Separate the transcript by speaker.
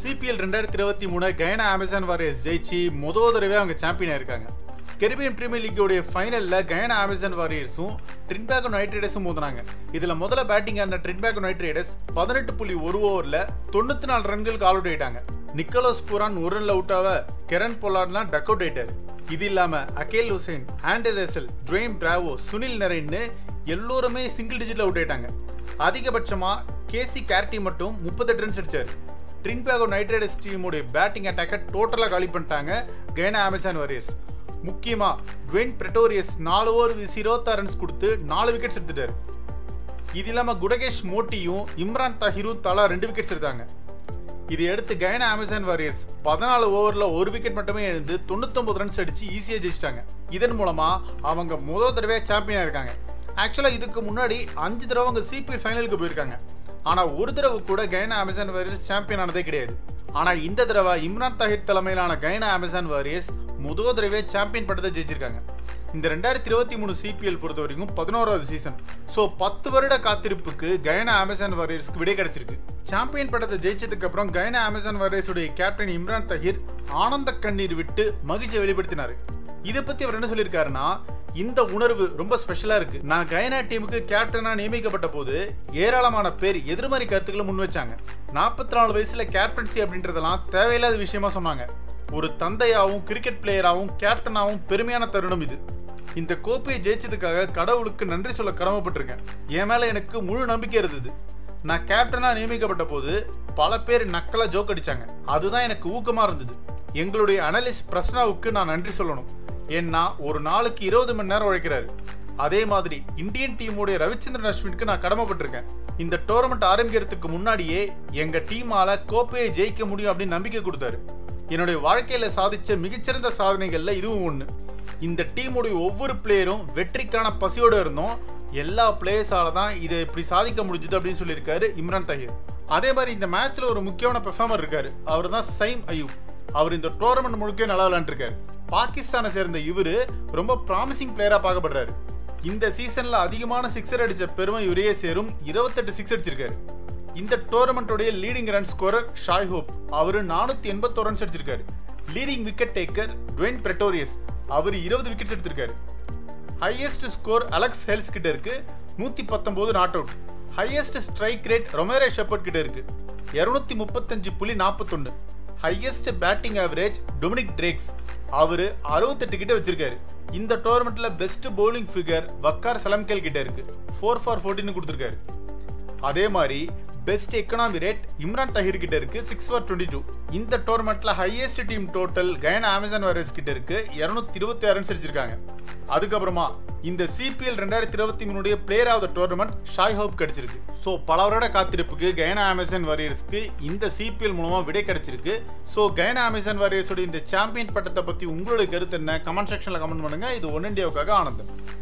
Speaker 1: CPL ரெண்டாயிரத்தி இருபத்தி மூணு கயனா அமேசான் வாரியர்ஸ் ஜெயிச்சு முதல் தடவை அவங்க சாம்பியன் ஆயிருக்காங்க கெரிபியன் பிரீமியர் லீக்கோடைய ஃபைனல்ல கயனா அமேசான் வாரியர்ஸும் ட்ரின்பேக் நைட் ரைடர்ஸும் மோதினாங்க இதுல முதல்ல பேட்டிங் ஆன ட்ரின்பேக் நைட் ரைடர்ஸ் பதினெட்டு புள்ளி ஒரு ஓவர்ல தொண்ணூத்தி நாலு ரன்களுக்கு ஆல் அவுட் ஆயிட்டாங்க நிக்கோலஸ் புரான் ஒரு ரன்ல அவுட் ஆக கெரன் பொலாட்லாம் டக் அவுட் ஆயிட்டாரு இது இல்லாம Akeal Hosein Andre Russell Dwayne Bravo Sunil நரேன்னு எல்லோருமே சிங்கிள் டிஜிட்ல அவுட் ஆயிட்டாங்க அதிகபட்சமா கேசி கேர்டி மட்டும் முப்பத்தெட்டு ரன்ஸ் அடிச்சாரு ட்ரின்பேகோ நைட் ரைடர்ஸ் டீமுடைய பேட்டிங் அட்டாக்கை டோட்டலாக காலி பண்ணிட்டாங்க கயனா அமேசான் வாரியர்ஸ் முக்கியமா ட்வென் பிரெட்டோரியஸ் நாலு ஓவர் வீசி இருபத்தாறு ரன்ஸ் கொடுத்து நாலு விக்கெட்ஸ் எடுத்துட்டாரு இது இல்லாம குடகேஷ் மோட்டியும் இம்ரான் தாஹிரும் தலா ரெண்டு விக்கெட்ஸ் எடுத்தாங்க இது எடுத்து கயனா அமேசான் வாரியர்ஸ் பதினாலு ஓவர்ல ஒரு விக்கெட் மட்டுமே எழுந்து தொண்ணூத்தொன்பது ரன்ஸ் அடிச்சு ஈஸியா ஜெயிச்சிட்டாங்க இதன் மூலமா அவங்க முதல் தடவையா சாம்பியனா இருக்காங்க ஆக்சுவலா இதுக்கு முன்னாடி அஞ்சு தடவை அவங்க சிபிஎல் ஃபைனலுக்கு போயிருக்காங்க ஆனா ஒரு தடவை கூட கயனா அமேசான் வாரியர்ஸ் சாம்பியன் ஆனதே கிடையாது ஆனா இந்த தடவை இம்ரான் தாஹிர் தலைமையிலான கயனா அமேசான் வாரியர்ஸ் முதல் தடவை சாம்பியன் பட்டத்தை ஜெயிச்சிருக்காங்க இந்த ரெண்டாயிரத்தி இருபத்தி மூணு சிபிஎல் பொறுத்த வரைக்கும் பதினோராவது சீசன் ஸோ பத்து வருட காத்திருப்புக்கு கயனா அமேசான் வாரியர்ஸ்க்கு விடை கிடைச்சிருக்கு சாம்பியன் பட்டத்தை ஜெயிச்சதுக்கு அப்புறம் கயனா அமேசான் வாரியர்ஸுடைய கேப்டன் இம்ரான் தஹீர் ஆனந்த கண்ணீர் விட்டு மகிழ்ச்சியை வெளிப்படுத்தினாரு இதை பத்தி அவர் என்ன சொல்லியிருக்காருன்னா இந்த உணர்வு ரொம்ப ஸ்பெஷலா இருக்கு நான் கயனா டீமுக்கு கேப்டனா நியமிக்கப்பட்ட போது ஏராளமான பேர் எதிர்மறை கருத்துக்களை முன் வச்சாங்க நாற்பத்தி நாலு வயசுல கேப்டன்சி அப்படின்றதெல்லாம் தேவையில்லாத விஷயமா சொன்னாங்க ஒரு தந்தையாவும் கிரிக்கெட் பிளேயராகவும் கேப்டனாகவும் பெருமையான தருணம் இது இந்த கோப்பையை ஜெயிச்சதுக்காக கடவுளுக்கு நன்றி சொல்ல கடமைப்பட்டிருக்கேன் என் மேல எனக்கு முழு நம்பிக்கை இருந்தது நான் கேப்டனா நியமிக்கப்பட்ட போது பல பேர் நக்கலா ஜோக் அடிச்சாங்க அதுதான் எனக்கு ஊக்கமா இருந்தது எங்களுடைய அனலிஸ்ட் பிரஸ்னாவுக்கு நான் நன்றி சொல்லணும் ஏன்னா ஒரு நாளுக்கு இருபது மணி நேரம் உழைக்கிறாரு அதே மாதிரி இந்தியன் டீமுடைய ரவிச்சந்திரன் அஸ்வினுக்கு நான் கடமைப்பட்டிருக்கேன் இந்த டோர்னமெண்ட் ஆரம்பிக்கிறதுக்கு முன்னாடியே எங்க டீமால கோப்பையை ஜெயிக்க முடியும் அப்படின்னு நம்பிக்கை கொடுத்தாரு என்னுடைய வாழ்க்கையில சாதிச்ச மிகச்சிறந்த சாதனைகள்ல இதுவும் ஒண்ணு இந்த டீமுடைய ஒவ்வொரு பிளேயரும் வெற்றிக்கான பசியோட இருந்தோம் எல்லா பிளேயர்ஸால தான் இதை இப்படி சாதிக்க முடிஞ்சது அப்படின்னு சொல்லியிருக்காரு இம்ரான் தஹீர் அதே மாதிரி இந்த மேட்ச்ல ஒரு முக்கியமான பெர்ஃபார்மர் இருக்காரு அவர் தான் சைம் அயூப் அவர் இந்த டோர்னமெண்ட் முழுக்க நல்லா விளையாண்டுருக்காரு பாகிஸ்தானை சேர்ந்த இவரு ரொம்ப ப்ராமிசிங் பிளேயரா பார்க்கப்படுறாரு இந்த சீசன்ல அதிகமான சிக்ஸர் அடிச்ச பெருமை இவரையே சேரும் இருபத்தெட்டு சிக்ஸ் அடிச்சிருக்காரு இந்த டோர்னமெண்ட்டோடைய leading run scorer Shai Hope அவர் நானூத்தி எண்பத்தோரு ரன்ஸ் அடிச்சிருக்காரு leading wicket taker Dwaine Pretorius அவர் இருபது விக்கெட்ஸ் எடுத்திருக்காரு ஹையஸ்ட் ஸ்கோர் அலெக்ஸ் ஹெல்ஸ் கிட்ட இருக்கு நூத்தி பத்தொன்பது not out highest strike rate Romario Shepherd கிட்ட இருக்கு இருநூத்தி முப்பத்தஞ்சு புள்ளி நாற்பத்தொன்னு highest batting average Dominic Drakes அவரு அறுபத்தெட்டு கிட்ட வச்சிருக்காரு இந்த டோர்னமெண்ட்ல best bowling figure Waqar Salamkheil கிட்ட இருக்கு ஃபோர் ஃபார் ஃபோர்டின்னு கொடுத்துருக்காரு அதே மாதிரி best economy rate Imran Tahir கிட்ட இருக்கு சிக்ஸ் ஃபார் டுவெண்ட்டி டூ இந்த டோர்னமெண்ட்ல highest team total Guyana Amazon Warriors கிட்ட இருக்கு இருநூத்தி இருபத்தி ஆறு ரன்ஸ் அடிச்சிருக்காங்க அதுக்கப்புறமா இந்த சிபிஎல் ரெண்டாயிரத்தி இருபத்தி மூணுடைய player of the tournament Shai Hope கிடைச்சிருக்கு ஸோ பல வருட காத்திருப்புக்கு கயனா அமேசான் வாரியர்ஸ்க்கு இந்த சிபிஎல் மூலமா விடை கிடைச்சிருக்கு ஸோ கயனா அமேசான் வாரியர்ஸோட இந்த சாம்பியன் பட்டத்தை பத்தி உங்களுடைய கருத்து என்ன கமெண்ட் செக்ஷன்ல கமெண்ட் பண்ணுங்க இது ஒன் இண்டியாவுக்காக ஆனந்தம்